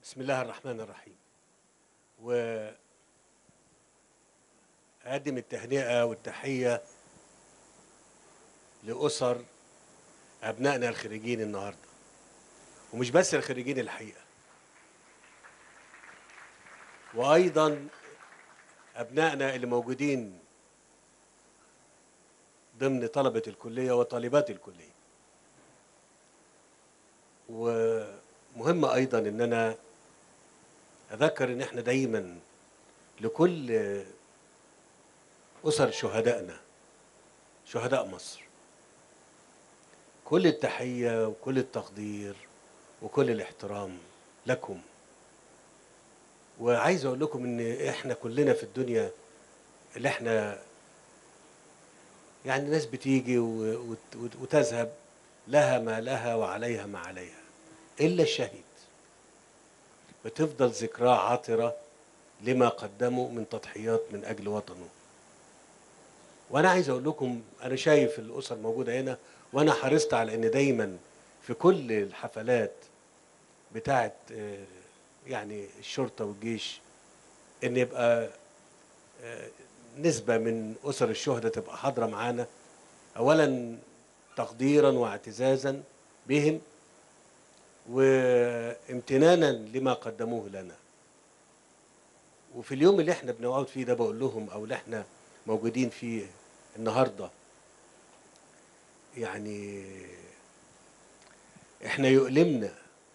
بسم الله الرحمن الرحيم و أقدم التهنئة والتحية لأسر أبنائنا الخريجين النهاردة ومش بس الخريجين الحقيقة وأيضا أبنائنا اللي موجودين ضمن طلبة الكلية وطالبات الكلية ومهم أيضا إن أنا أذكر إن إحنا دايما لكل أسر شهدائنا شهداء مصر كل التحية وكل التقدير وكل الاحترام لكم وعايز أقول لكم إن إحنا كلنا في الدنيا اللي إحنا يعني ناس بتيجي و- وت- وتذهب لها ما لها وعليها ما عليها إلا الشهيد بتفضل ذكراه عاطرة لما قدموا من تضحيات من أجل وطنه وأنا عايز أقول لكم أنا شايف الأسر موجودة هنا وأنا حرصت على إن دايما في كل الحفلات بتاعت آه، يعني الشرطة والجيش إن يبقى آه، نسبة من أسر الشهداء تبقى حاضرة معانا أولا تقديرا واعتزازا بهم وامتنانا لما قدموه لنا وفي اليوم اللي احنا بنقعد فيه ده بقول لهم او اللي احنا موجودين فيه النهارده يعني احنا يؤلمنا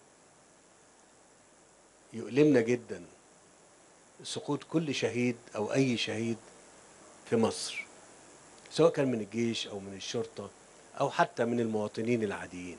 يؤلمنا جدا سقوط كل شهيد او اي شهيد في مصر سواء كان من الجيش او من الشرطه او حتى من المواطنين العاديين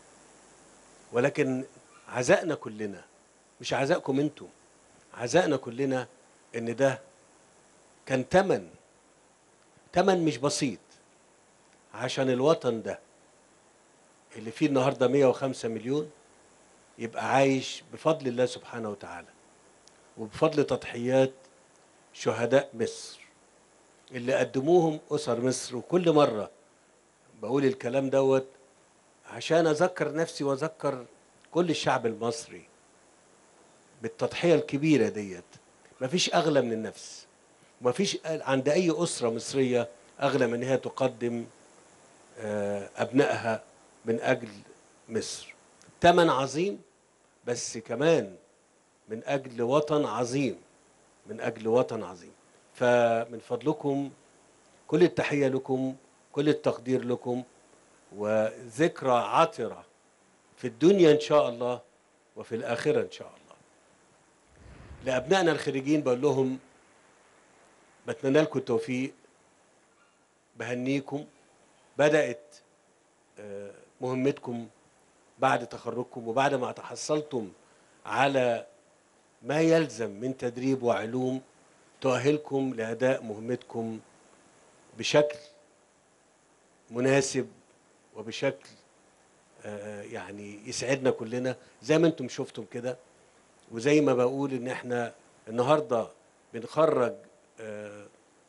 ولكن عزائنا كلنا مش عزائكم انتم عزائنا كلنا ان ده كان تمن تمن مش بسيط عشان الوطن ده اللي فيه النهارده 105 مليون يبقى عايش بفضل الله سبحانه وتعالى وبفضل تضحيات شهداء مصر اللي قدموهم اسر مصر وكل مره بقول الكلام دوت عشان اذكر نفسي واذكر كل الشعب المصري بالتضحيه الكبيره ديت مفيش اغلى من النفس مفيش عند اي اسره مصريه اغلى من انها تقدم آه، ابنائها من اجل مصر ثمن عظيم بس كمان من اجل وطن عظيم من اجل وطن عظيم فمن فضلكم كل التحيه لكم كل التقدير لكم وذكرى عطرة في الدنيا إن شاء الله وفي الآخرة إن شاء الله لأبنائنا الخريجين بقول لهم بتمنى لكم التوفيق بهنيكم بدأت آه، مهمتكم بعد تخرجكم وبعد ما تحصلتم على ما يلزم من تدريب وعلوم تؤهلكم لأداء مهمتكم بشكل مناسب وبشكل آه، يعني يسعدنا كلنا زي ما انتم شفتم كده وزي ما بقول ان احنا النهارده بنخرج آه،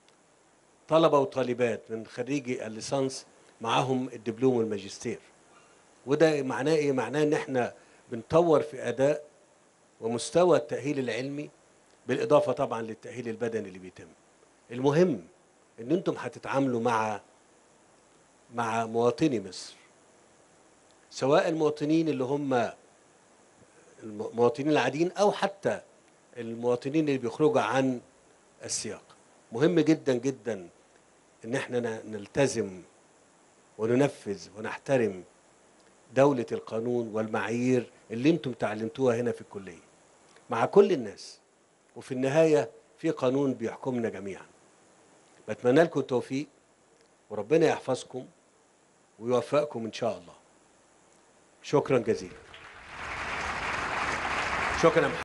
طلبه وطالبات من خريجي الليسانس معاهم الدبلوم والماجستير وده معناه ايه معناه ان احنا بنطور في اداء ومستوى التاهيل العلمي بالاضافه طبعا للتاهيل البدني اللي بيتم المهم ان انتم هتتعاملوا مع مع مواطني مصر سواء المواطنين اللي هم المواطنين العاديين او حتى المواطنين اللي بيخرجوا عن السياق مهم جدا جدا ان احنا ن- نلتزم وننفذ ونحترم دولة القانون والمعايير اللي انتم تعلمتوها هنا في الكلية مع كل الناس وفي النهاية في قانون بيحكمنا جميعا بتمنى لكم التوفيق وربنا يحفظكم ويوفقكم ان شاء الله شكرا جزيلا شكرا يا محمد